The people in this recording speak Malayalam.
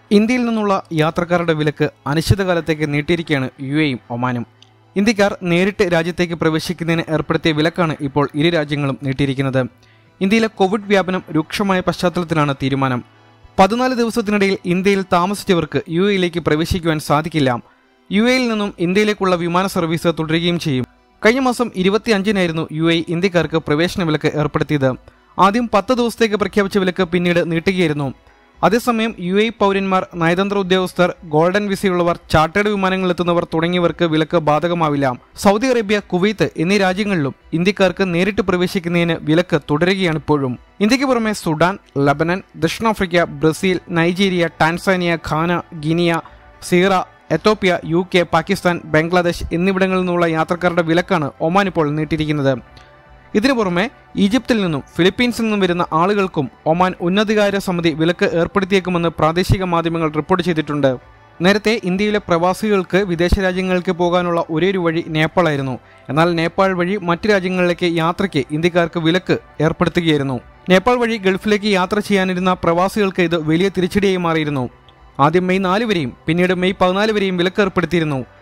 ഇന്ത്യയിൽ നിന്നുള്ള യാത്രക്കാരുടെ വിലക്ക് അനിശ്ചിതകാലത്തേക്ക് നീട്ടിയിരിക്കുകയാണ് യു എയും ഒമാനും ഇന്ത്യക്കാർ നേരിട്ട് രാജ്യത്തേക്ക് പ്രവേശിക്കുന്നതിന് ഏർപ്പെടുത്തിയ വിലക്കാണ് ഇപ്പോൾ ഇരു രാജ്യങ്ങളും നീട്ടിയിരിക്കുന്നത് ഇന്ത്യയിലെ കോവിഡ് വ്യാപനം രൂക്ഷമായ പശ്ചാത്തലത്തിലാണ് തീരുമാനം പതിനാല് ദിവസത്തിനിടയിൽ ഇന്ത്യയിൽ താമസിച്ചവർക്ക് യു എയിലേക്ക് പ്രവേശിക്കുവാൻ സാധിക്കില്ല യു എയിൽ നിന്നും ഇന്ത്യയിലേക്കുള്ള വിമാന സർവീസ് തുടരുകയും ചെയ്യും കഴിഞ്ഞ മാസം ഇരുപത്തിയഞ്ചിനായിരുന്നു യു എ ഇന്ത്യക്കാർക്ക് പ്രവേശന വിലക്ക് ഏർപ്പെടുത്തിയത് ആദ്യം പത്ത് ദിവസത്തേക്ക് പ്രഖ്യാപിച്ച വിലക്ക് പിന്നീട് നീട്ടുകയായിരുന്നു അതേസമയം യു എ പൗരന്മാർ നയതന്ത്ര ഉദ്യോഗസ്ഥർ ഗോൾഡൻ വിസയുള്ളവർ ചാർട്ടേഡ് വിമാനങ്ങളിലെത്തുന്നവർ തുടങ്ങിയവർക്ക് വിലക്ക് ബാധകമാവില്ല സൗദി അറേബ്യ കുവൈത്ത് എന്നീ രാജ്യങ്ങളിലും ഇന്ത്യക്കാർക്ക് നേരിട്ട് പ്രവേശിക്കുന്നതിന് വിലക്ക് തുടരുകയാണ് ഇപ്പോഴും ഇന്ത്യക്ക് പുറമെ സുഡാൻ ലബനൻ ദക്ഷിണാഫ്രിക്ക Brazil Nigeria Tanzania Ghana Guinea Sierra Ethiopia U K Pakistan Bangladesh എന്നിവിടങ്ങളിൽ നിന്നുള്ള യാത്രക്കാരുടെ വിലക്കാണ് ഒമാൻ ഇപ്പോൾ നീട്ടിയിരിക്കുന്നത് ഇതിനു പുറമെ ഈജിപ്തിൽ നിന്നും ഫിലിപ്പീൻസിൽ നിന്നും വരുന്ന ആളുകൾക്കും ഒമാൻ ഉന്നതാധികാര സമിതി വിലക്ക് ഏർപ്പെടുത്തിയേക്കുമെന്ന് പ്രാദേശിക മാധ്യമങ്ങൾ റിപ്പോർട്ട് ചെയ്തിട്ടുണ്ട് നേരത്തെ ഇന്ത്യയിലെ പ്രവാസികൾക്ക് വിദേശ രാജ്യങ്ങൾക്ക് പോകാനുള്ള ഒരേയൊരു വഴി നേപ്പാളായിരുന്നു എന്നാൽ നേപ്പാൾ വഴി മറ്റ് രാജ്യങ്ങളിലേക്ക് യാത്രയ്ക്ക് ഇന്ത്യക്കാർക്ക് വിലക്ക് ഏർപ്പെടുത്തുകയായിരുന്നു നേപ്പാൾ വഴി ഗൾഫിലേക്ക് യാത്ര ചെയ്യാനിരുന്ന പ്രവാസികൾക്ക് ഇത് വലിയ തിരിച്ചടിയായി മാറിയിരുന്നു ആദ്യം മെയ് നാല് വരെയും പിന്നീട് മെയ് പതിനാല് വരെയും വിലക്ക് ഏർപ്പെടുത്തിയിരുന്നു